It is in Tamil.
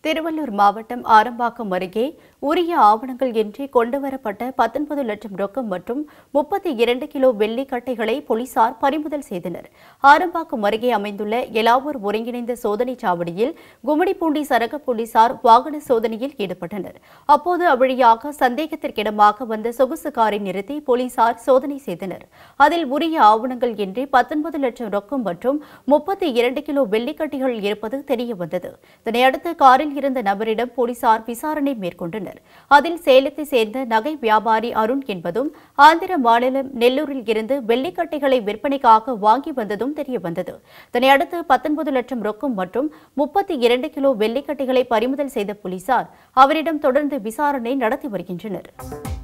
திருவள்ளூர் மாவட்டம் ஆரம்பாக்கம் அருகே உரிய ஆவணங்கள் இன்றி கொண்டுவரப்பட்ட பத்தொன்பது லட்சம் ரொக்கம் மற்றும் முப்பத்தி இரண்டு கிலோ வெள்ளி கட்டைகளை போலீசார் பறிமுதல் செய்தனர் ஆரம்பாக்கம் அருகே அமைந்துள்ள எலாவூர் ஒருங்கிணைந்த சோதனைச் சாவடியில் கும்மிடிப்பூண்டி சரக போலீசார் வாகன சோதனையில் ஈடுபட்டனர் அப்போது அவ்வழியாக சந்தேகத்திற்கிடமாக வந்த சொகுசு காரை நிறுத்தி போலீசார் சோதனை செய்தனர் அதில் உரிய ஆவணங்கள் இன்றி பத்தொன்பது லட்சம் ரொக்கம் மற்றும் முப்பத்தி இரண்டு கிலோ வெள்ளிக்கட்டிகள் இருப்பது தெரியவந்தது இதனையடுத்து காரில் இருந்த நபரிடம் போலீசார் விசாரணை மேற்கொண்டனர் அதில் சேலத்தை சேர்ந்த நகை வியாபாரி அருண் என்பதும் ஆந்திர மாநிலம் நெல்லூரில் இருந்து வெள்ளிக்கட்டைகளை விற்பனைக்காக வாங்கி வந்ததும் தெரியவந்தது இதனையடுத்து பத்தொன்பது லட்சம் ரொக்கம் மற்றும் முப்பத்தி இரண்டு கிலோ வெள்ளிக்கட்டைகளை பறிமுதல் செய்த போலீசார் அவரிடம் தொடர்ந்து விசாரணை நடத்தி வருகின்றனர்